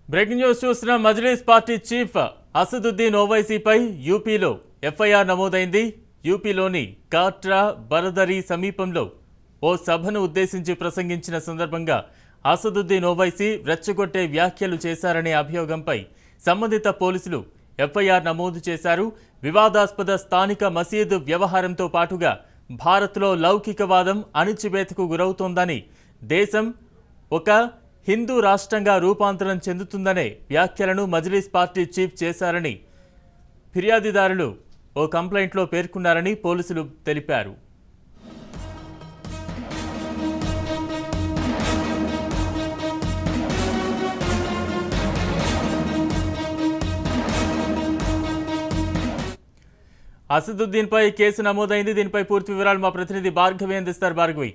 Breaking news చూస్తున్న Majlis party chief Asaduddin ఓవైసీపై యూపీలో ఎఫ్ఐఆర్ నమోదైంది యూపీలోని కాట్రా బరదరి సమీపంలో ఓ సభను ఉద్దేశించి ప్రసంగించిన సందర్భంగా అసదుద్దీన్ ఓవైసీ రెచ్చగొట్టే వ్యాఖ్యలు చేశారనే అభియోగంపై సంబంధిత పోలీసులు ఎఫ్ఐఆర్ నమోదు చేశారు వివాదాస్పద స్థానిక మసీదు వ్యవహారంతో పాటుగా భారత్లో లౌకికవాదం అణిచివేతకు గురవుతోందని దేశం ఒక హిందూ రాష్ట్రంగా రూపాంతరం చెందుతుందనే వ్యాఖ్యలను మజ్లిస్ పార్టీ చీఫ్ చేశారని ఫిర్యాదుదారులు ఓ కంప్లైంట్లో పేర్కొన్నారని పోలీసులు తెలిపారు అసదుద్దీన్ పై కేసు నమోదైంది దీనిపై పూర్తి వివరాలు మా ప్రతినిధి భార్గవి అందిస్తారు భార్గవి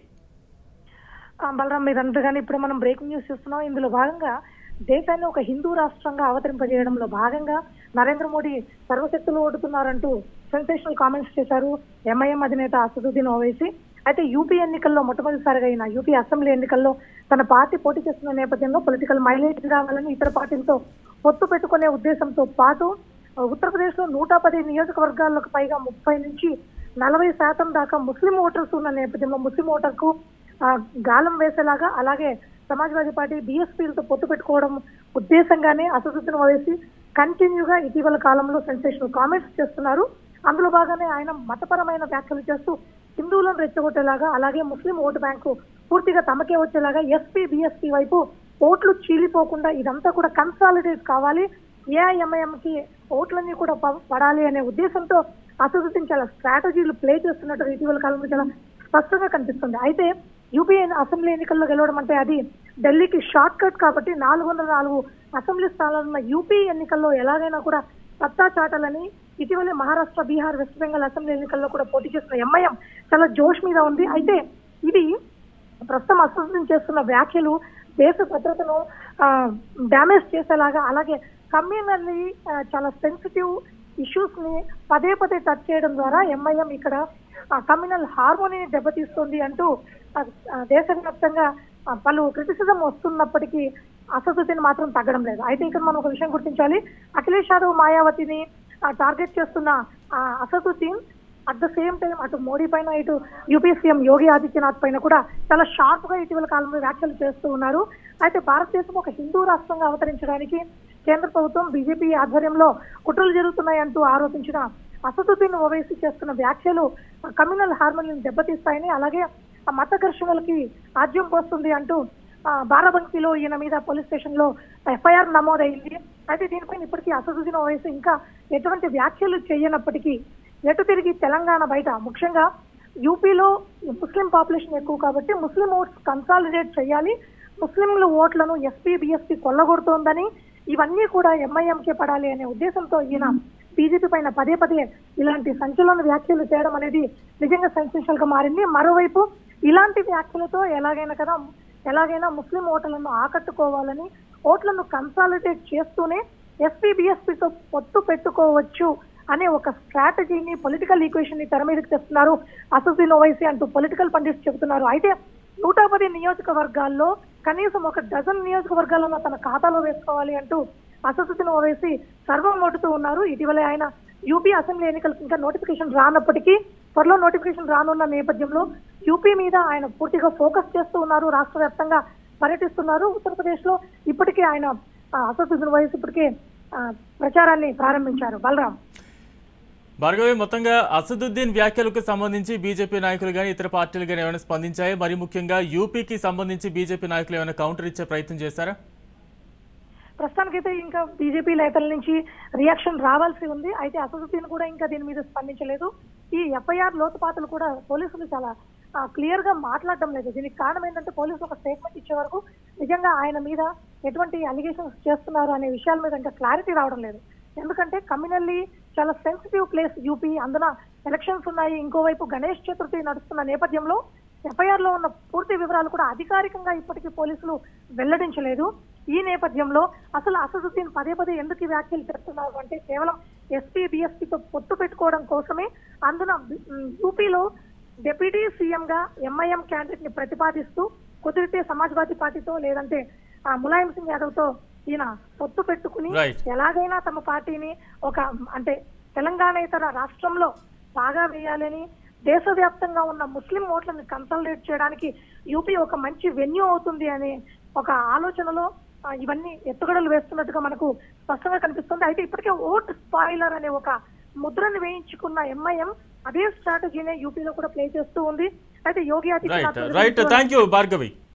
ఆ, బలరాం మీరు అన్నట్టుగానే ఇప్పుడు మనం బ్రేకింగ్ న్యూస్ చూస్తున్నాం ఇందులో భాగంగా దేశాన్ని ఒక హిందూ రాష్ట్రంగా అవతరింపజేయడంలో భాగంగా నరేంద్ర మోడీ సర్వశక్తులు ఓడుతున్నారంటూ సెన్సేషనల్ కామెంట్స్ చేశారు ఎంఐఎం అధినేత అసదుద్దీన్ ఓవైసీ అయితే యూపీ ఎన్నికల్లో మొట్టమొదటిసారిగా అయిన యూపీ అసెంబ్లీ ఎన్నికల్లో తన పార్టీ పోటీ చేస్తున్న నేపథ్యంలో పొలిటికల్ మైలేజ్ రావాలని ఇతర పార్టీలతో పొత్తు పెట్టుకునే ఉద్దేశంతో పాటు ఉత్తరప్రదేశ్ లో నూట పది నియోజకవర్గాలకు పైగా ముప్పై నుంచి నలభై శాతం దాకా ముస్లిం ఓటర్స్ ఉన్న నేపథ్యంలో ముస్లిం ఓటర్కు ఆ, గాలం వేసేలాగా అలాగే సమాజ్వాదీ పార్టీ బీఎస్పీలతో పొత్తు పెట్టుకోవడం ఉద్దేశంగానే అసదుద్దీన్ ఓవైసీ కంటిన్యూగా ఇటీవల కాలంలో సెన్సేషనల్ కామెంట్స్ చేస్తున్నారు అందులో భాగంగానే ఆయన మతపరమైన వ్యాఖ్యలు చేస్తూ హిందువులను రెచ్చగొట్టేలాగా అలాగే ముస్లిం ఓటు బ్యాంకు పూర్తిగా తమకే వచ్చేలాగా ఎస్పీ బీఎస్పీ వైపు ఓట్లు చీలిపోకుండా ఇదంతా కూడా కన్సాలిడేట్ కావాలి ఏఐఎంఐఎం కి ఓట్లన్నీ కూడా ప- పడాలి అనే ఉద్దేశంతో అసదుద్దీన్ చాలా స్ట్రాటజీలు ప్లే చేస్తున్నట్టు ఇటీవల కాలంలో చాలా స్పష్టంగా కనిపిస్తుంది అయితే యూపీ అసెంబ్లీ ఎన్నికల్లో గెలవడం అంటే అది ఢిల్లీకి షార్ట్ కట్ కాబట్టి నాలుగు వందల నాలుగు అసెంబ్లీ స్థానాలు ఉన్న యూపీ ఎన్నికల్లో ఎలాగైనా కూడా సత్తా చాటాలని ఇటీవలే మహారాష్ట్ర బీహార్ వెస్ట్ బెంగాల్ అసెంబ్లీ ఎన్నికల్లో కూడా పోటీ చేసిన ఎంఐఎం చాలా జోష్ మీద ఉంది అయితే ఇది ప్రస్తుతం అసలు చేస్తున్న వ్యాఖ్యలు దేశ భద్రతను డ్యామేజ్ చేసేలాగా అలాగే కమ్యూనల్లీ చాలా సెన్సిటివ్ ఇష్యూస్ ని పదే పదే టచ్ చేయడం ద్వారా ఎంఐఎం ఇక్కడ కమ్యూనల్ హార్మోనీని దెబ్బతీస్తుంది అంటూ ఆ, ఆ, దేశవ్యాప్తంగా ఆ, పలు క్రిటిసిజం వస్తున్నప్పటికీ అసదుద్దీన్ మాత్రం తగ్గడం లేదు అయితే ఇక్కడ మనం ఒక విషయం గుర్తించాలి అఖిలేష్ యాదవ్ మాయావతిని టార్గెట్ చేస్తున్న ఆ, Asaduddin at the same time అటు మోడీ పైన ఇటు యూపీ సీఎం యోగి ఆదిత్యనాథ్ పైన కూడా చాలా షార్ప్ గా ఇటీవల కాలంలో వ్యాఖ్యలు చేస్తూ ఉన్నారు అయితే భారతదేశం ఒక హిందూ రాష్ట్రంగా అవతరించడానికి కేంద్ర ప్రభుత్వం బీజేపీ ఆధ్వర్యంలో కుట్రలు జరుగుతున్నాయంటూ ఆరోపించిన అసదుద్దీన్ ఓవైసీ చేస్తున్న వ్యాఖ్యలు కమ్యూనల్ హార్మోనిని దెబ్బతీస్తాయని అలాగే ఆ మత ఘర్షణలకి ఆద్యం పోస్తుంది అంటూ ఆ, బారాబంకీలో ఈయన మీద పోలీస్ స్టేషన్ లో ఎఫ్ఐఆర్ నమోదైంది అయితే దీనిపైన ఇప్పటికీ అసదుద్దీన్ ఓవైసీ ఇంకా ఎటువంటి వ్యాఖ్యలు చేయనప్పటికీ ఎటు తిరిగి తెలంగాణ బయట ముఖ్యంగా యూపీలో ముస్లిం పాపులేషన్ ఎక్కువ కాబట్టి ముస్లిం ఓట్స్ కన్సాలిడేట్ చేయాలి ముస్లింల ఓట్లను ఎస్పీ బిఎస్పీ కొల్లగొడుతోందని ఇవన్నీ కూడా ఎంఐఎంకే పడాలి అనే ఉద్దేశంతో ఈయన బీజేపీ పైన పదే పదే ఇలాంటి సంచలన వ్యాఖ్యలు చేయడం అనేది నిజంగా సెన్సేషనల్ గా మారింది మరోవైపు ఇలాంటి వ్యాఖ్యలతో ఎలాగైనా కదా ఎలాగైనా ముస్లిం ఓట్లను ఆకట్టుకోవాలని ఓట్లను కన్సాలిడేట్ చేస్తూనే ఎస్పీ బిఎస్పీతో పొత్తు పెట్టుకోవచ్చు అనే ఒక స్ట్రాటజీని పొలిటికల్ ఈక్వేషన్ ని తెర మీదకి తెస్తున్నారు అసదుద్దీన్ ఓవైసీ అంటూ పొలిటికల్ పండిట్స్ చెబుతున్నారు అయితే నూట పది నియోజకవర్గాల్లో కనీసం ఒక డజన్ నియోజకవర్గాలను తన ఖాతాలో వేసుకోవాలి అంటూ అసదుద్దీన్ ఓవైసీ సర్వం కొడుతూ ఉన్నారు ఇటీవలే ఆయన యూపీ అసెంబ్లీ ఎన్నికలకు ఇంకా నోటిఫికేషన్ రానప్పటికీ త్వరలో నోటిఫికేషన్ రానున్న నేపథ్యంలో యూపీ మీద ఆయన పూర్తిగా ఫోకస్ చేస్తూ ఉన్నారు రాష్ట్ర వ్యాప్తంగా పర్యటిస్తున్నారు ఉత్తరప్రదేశ్ లో ఇప్పటికే ఆయన ఆ, అసదుద్దీన్ ఓవైసీ ఇప్పటికే ఆ, ప్రచారాన్ని ప్రారంభించారు బలరాం భార్గవి మొత్తంగా అసదుద్దీన్ వ్యాఖ్యలకు సంబంధించి బీజేపీ నాయకులు కానీ ఇతర పార్టీలు కానీ ఏమైనా స్పందించాయి మరి ముఖ్యంగా యూపీకి సంబంధించి బీజేపీ నాయకులు ఏమైనా కౌంటర్ ఇచ్చే ప్రయత్నం చేశారా ప్రస్తుతానికైతే ఇంకా బీజేపీ నేతల నుంచి రియాక్షన్ రావాల్సి ఉంది అయితే అసదుద్దీన్ కూడా ఇంకా దీని మీద స్పందించలేదు ఈ ఎఫ్ఐఆర్ లోతుపాతలు కూడా పోలీసులు చాలా క్లియర్ గా మాట్లాడడం లేదు దీనికి కారణం ఏంటంటే పోలీసులు ఒక స్టేట్మెంట్ ఇచ్చే వరకు నిజంగా ఆయన మీద ఎటువంటి అలిగేషన్స్ చేస్తున్నారు అనే విషయాల మీద ఇంకా క్లారిటీ రావడం లేదు ఎందుకంటే కమ్యూనల్లీ చాలా సెన్సిటివ్ ప్లేస్ యూపీ అందున ఎలక్షన్స్ ఉన్నాయి ఇంకోవైపు గణేష్ చతుర్థి నడుస్తున్న నేపథ్యంలో ఎఫ్ఐఆర్ లో ఉన్న పూర్తి వివరాలు కూడా అధికారికంగా ఇప్పటికీ పోలీసులు వెల్లడించలేదు ఈ నేపథ్యంలో అసలు అసదుద్దీన్ పదే పదే ఎందుకు ఈ వ్యాఖ్యలు చేస్తున్నారు అంటే కేవలం ఎస్పీ బిఎస్పీతో పొత్తు పెట్టుకోవడం కోసమే అందున ఉమ్, యూపీలో డిప్యూటీ సీఎం గా ఎంఐఎం క్యాండిడేట్ ని ప్రతిపాదిస్తూ కుదిరితే సమాజ్వాదీ పార్టీతో లేదంటే ఆ, ములాయం సింగ్ యాదవ్ తో ఈయన పొత్తు పెట్టుకుని Right. ఎలాగైనా తమ పార్టీని ఒక అంటే తెలంగాణ ఇతర రాష్ట్రంలో బాగా వేయాలని దేశవ్యాప్తంగా ఉన్న ముస్లిం ఓట్లను కన్సల్టేట్ చేయడానికి యూపీ ఒక మంచి వెన్యూ అవుతుంది అనే ఒక ఆలోచనలో ఆ, ఇవన్నీ ఎత్తుగడలు వేస్తున్నట్టుగా మనకు స్పష్టంగా కనిపిస్తుంది అయితే ఇప్పటికే ఓట్ స్పాయిలర్ అనే ఒక ముద్రను వేయించుకున్న ఎంఐఎం అదే స్ట్రాటజీనే యూపీలో కూడా ప్లే చేస్తూ ఉంది అయితే Yogi right Adityanath right thank you Bhargavi